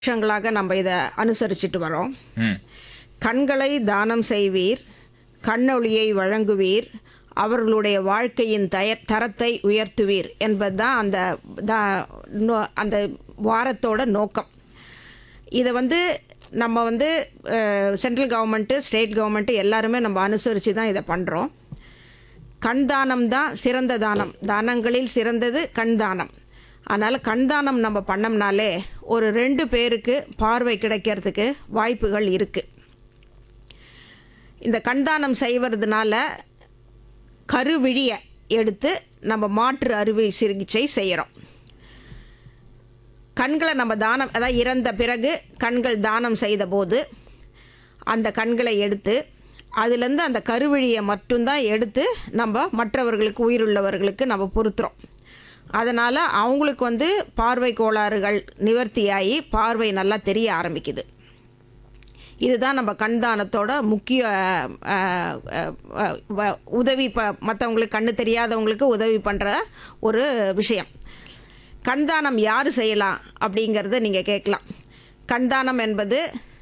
வருஷங்களாக நம்ம இதை அனுசரிச்சுட்டு வரோம் ம் கண்களை தானம் செய்வீர் கண்ணொளியை வழங்குவீர் அவர்களுடைய வாழ்க்கையின் தய தரத்தை உயர்த்துவீர் என்பதுதான் அந்த தா- நோ- அந்த வாரத்தோட நோக்கம் இதை வந்து நம்ம வந்து சென்ட்ரல் கவர்மெண்ட்டு ஸ்டேட் கவர்மெண்ட்டு எல்லாருமே நம்ம அனுசரித்து தான் இதை பண்ணுறோம் கண் தானம் தான் சிறந்த தானம் தானங்களில் சிறந்தது கண் தானம் அதனால் கண் தானம் நம்ம பண்ணோம்னாலே ஒரு ரெண்டு பேருக்கு பார்வை கிடைக்கிறதுக்கு வாய்ப்புகள் இருக்குது இந்த கண் தானம் செய்வதுனால கருவிழியை எடுத்து நம்ம மாற்று அறுவை சிகிச்சை செய்கிறோம் கண்களை நம்ம தானம் அதாவது இறந்த பிறகு கண்கள் தானம் செய்த போது அந்த கண்களை எடுத்து அதுலேருந்து அந்த கருவிழியை மட்டும்தான் எடுத்து நம்ம மற்றவர்களுக்கு உயிருள்ளவர்களுக்கு நம்ம பொருத்துறோம் அதனால் அவங்களுக்கு வந்து பார்வை கோளாறுகள் நிவர்த்தியாகி பார்வை நல்லா தெரிய ஆரம்பிக்குது இதுதான் நம்ம கண்தானத்தோட முக்கிய அஹ், அஹ், அஹ், வ- உதவி ப மற்றவங்களுக்கு கண்ணு தெரியாதவங்களுக்கு உதவி பண்ணுற ஒரு விஷயம் கண்தானம் யார் செய்யலாம் அப்படிங்கிறத நீங்கள் கேட்கலாம் கண்தானம் என்பது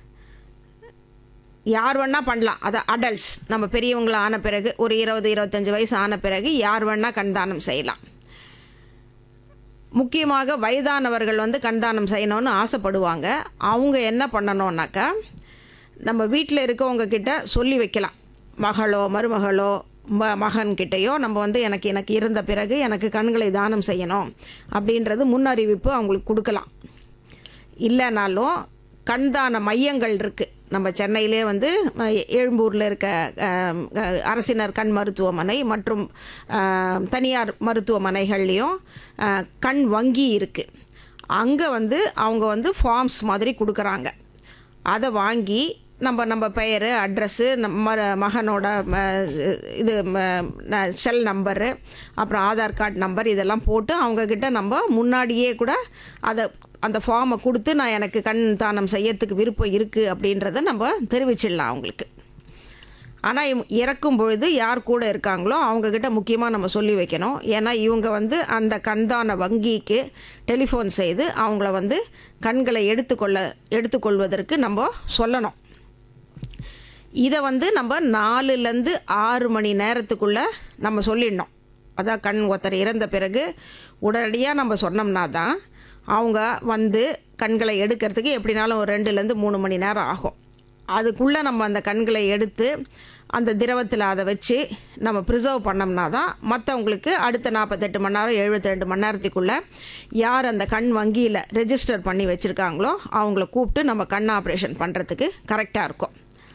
யார் வேணால் பண்ணலாம் அது அடல்ட்ஸ் நம்ம பெரியவங்கள ஆன பிறகு ஒரு இருபது இருபத்தஞ்சி வயசு ஆன பிறகு யார் வேணால் கண்தானம் செய்யலாம் முக்கியமாக வயதானவர்கள் வந்து கண்தானம் செய்யணும்னு ஆசைப்படுவாங்க அவங்க என்ன பண்ணணும்னாக்கா நம்ம வீட்டில் இருக்கவங்க கிட்ட சொல்லி வைக்கலாம் மகளோ மருமகளோ ம மகன்கிட்டயோ நம்ம வந்து எனக்கு எனக்கு இருந்த பிறகு எனக்கு கண்களை தானம் செய்யணும் அப்படின்றது முன்னறிவிப்பு அவங்களுக்கு கொடுக்கலாம் இல்லைனாலும் கண்தான மையங்கள் இருக்குது நம்ம சென்னையிலே வந்து அஹ், எழும்பூரில் இருக்க அஹ், அஹ், அரசினர் கண் மருத்துவமனை மற்றும் அஹ், தனியார் மருத்துவமனைகள்லேயும் அஹ், கண் வங்கி இருக்குது அங்கே வந்து அவங்க வந்து ஃபார்ம்ஸ் மாதிரி கொடுக்குறாங்க அதை வாங்கி நம்ம நம்ம பெயர் அட்ரஸ்ஸு நம்ம மகனோட ம, இது செல் நம்பரு அப்புறம் ஆதார் கார்டு நம்பர் இதெல்லாம் போட்டு அவங்கக்கிட்ட நம்ம முன்னாடியே கூட அதை அந்த ஃபார்மை கொடுத்து நான் எனக்கு கண் தானம் செய்யறதுக்கு விருப்பம் இருக்குது அப்படின்றத நம்ம தெரிவிச்சிடலாம் அவங்களுக்கு ஆனால் இறக்கும் பொழுது யார் கூட இருக்காங்களோ அவங்கக்கிட்ட முக்கியமாக நம்ம சொல்லி வைக்கணும் ஏன்னா இவங்க வந்து அந்த கண்தான வங்கிக்கு டெலிஃபோன் செய்து அவங்கள வந்து கண்களை எடுத்துக்கொள்ள எடுத்துக்கொள்வதற்கு நம்ம சொல்லணும் இதை வந்து நம்ம நாலுலேருந்து ஆறு மணி நேரத்துக்குள்ளே நம்ம சொல்லிடணும் அதான் கண் ஒருத்தர் இறந்த பிறகு உடனடியாக நம்ம சொன்னோம்னா தான் அவங்க வந்து கண்களை எடுக்கிறதுக்கு எப்படினாலும் ஒரு ரெண்டுலேருந்து மூணு மணி நேரம் ஆகும் அதுக்குள்ளே நம்ம அந்த கண்களை எடுத்து அந்த திரவத்தில் அதை வச்சு நம்ம ப்ரிசர்வ் பண்ணோம்னா தான் மற்றவங்களுக்கு அடுத்த நாற்பத்தெட்டு மணி நேரம் எழுபத்தி ரெண்டு மணி நேரத்துக்குள்ளே யார் அந்த கண் வங்கியில் ரெஜிஸ்டர் பண்ணி வச்சுருக்காங்களோ அவங்கள கூப்பிட்டு நம்ம கண் ஆப்ரேஷன் பண்ணுறதுக்கு கரெக்டாக இருக்கும்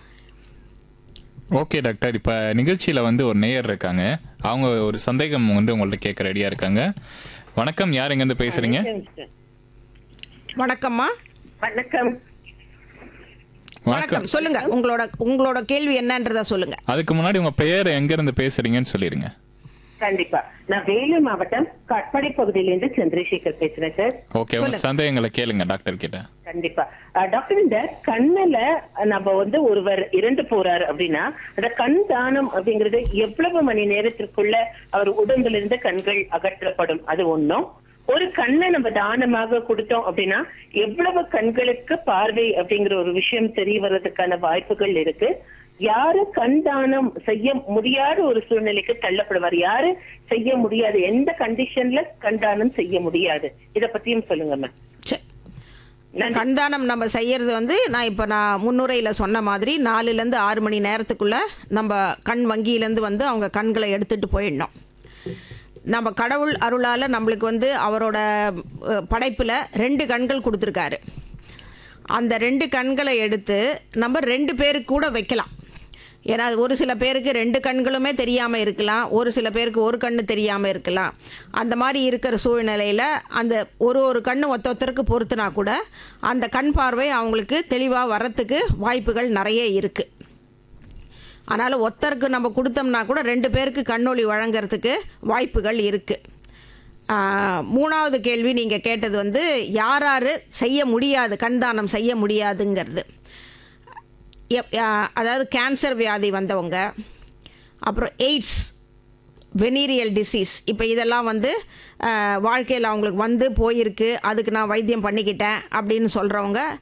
ஓகே டாக்டர் இப்போ நிகழ்ச்சியில் வந்து ஒரு நேயர் இருக்காங்க அவங்க ஒரு சந்தேகம் வந்து உங்கள்ட்ட கேட்க ரெடியாக இருக்காங்க வணக்கம் யார் எங்கேருந்து பேசுகிறீங்க வணக்கம்மா வணக்கம் வணக்கம் வணக்கம் சொல்லுங்க உங்களோட உங்களோட கேள்வி என்னன்றத சொல்லுங்க அதுக்கு முன்னாடி உங்கள் பெயர் எங்கேருந்து பேசுகிறீங்கன்னு சொல்லிடுங்க கண்டிப்பா நான் வேலூர் மாவட்டம் கட்பாடி பகுதியிலிருந்து சந்திரசேகர் பேசுறேன் சார் ஓகே உங்கள் சந்தேகங்களை கேளுங்க டாக்டர் கிட்ட கண்டிப்பா அஹ், டாக்டர் இந்த கண்ணுல நம்ம வந்து ஒருவர் இறந்து போறாரு அப்படின்னா அந்த கண் தானம் அப்படிங்கறது எவ்வளவு மணி நேரத்திற்குள்ள அவர் உடம்புல இருந்து கண்கள் அகற்றப்படும் அது ஒண்ணும் ஒரு கண்ணை நம்ம தானமாக கொடுத்தோம் அப்படின்னா எவ்வளவு கண்களுக்கு பார்வை அப்படிங்கிற ஒரு விஷயம் தெரிய வர்றதுக்கான வாய்ப்புகள் இருக்கு யாரு கண் தானம் செய்ய முடியாத ஒரு சூழ்நிலைக்கு தள்ளப்படுவார் யாரு செய்ய முடியாது எந்த கண்டிஷன்ல கண் தானம் செய்ய முடியாது இத பத்தியும் சொல்லுங்க மேம் சரி. இந்த கண்தானம் நம்ம செய்யறது வந்து நான் இப்போ நான் முன்னுரையில் சொன்ன மாதிரி நாலுலேருந்து ஆறு மணி நேரத்துக்குள்ள நம்ம கண் வங்கியிலேருந்து வந்து அவங்க கண்களை எடுத்துட்டு போயிடணும் நம்ம கடவுள் அருளால் நம்மளுக்கு வந்து அவரோட படைப்பில் ரெண்டு கண்கள் கொடுத்துருக்காரு அந்த ரெண்டு கண்களை எடுத்து நம்ம ரெண்டு பேருக்கு கூட வைக்கலாம் ஏன்னா ஒரு சில பேருக்கு ரெண்டு கண்களுமே தெரியாமல் இருக்கலாம் ஒரு சில பேருக்கு ஒரு கண்ணு தெரியாமல் இருக்கலாம் அந்த மாதிரி இருக்கிற சூழ்நிலையில் அந்த ஒரு ஒரு கண்ணு ஒத்த ஒருத்தருக்கு பொறுத்துனா கூட அந்த கண் பார்வை அவங்களுக்கு தெளிவாக வர்றதுக்கு வாய்ப்புகள் நிறைய இருக்குது அதனால் ஒருத்தருக்கு நம்ம கொடுத்தோம்னா கூட ரெண்டு பேருக்கு கண்ணொளி வழங்குறதுக்கு வாய்ப்புகள் இருக்குது மூணாவது கேள்வி நீங்கள் கேட்டது வந்து யார் யார் செய்ய முடியாது கண்தானம் செய்ய முடியாதுங்கிறது எப்- ஆ, அதாவது கேன்சர் வியாதி வந்தவங்க அப்புறம் எய்ட்ஸ் வெனீரியல் டிசீஸ் இப்போ இதெல்லாம் வந்து வாழ்க்கையில் அவங்களுக்கு வந்து போயிருக்கு அதுக்கு நான் வைத்தியம் பண்ணிக்கிட்டேன் அப்படின்னு சொல்கிறவங்க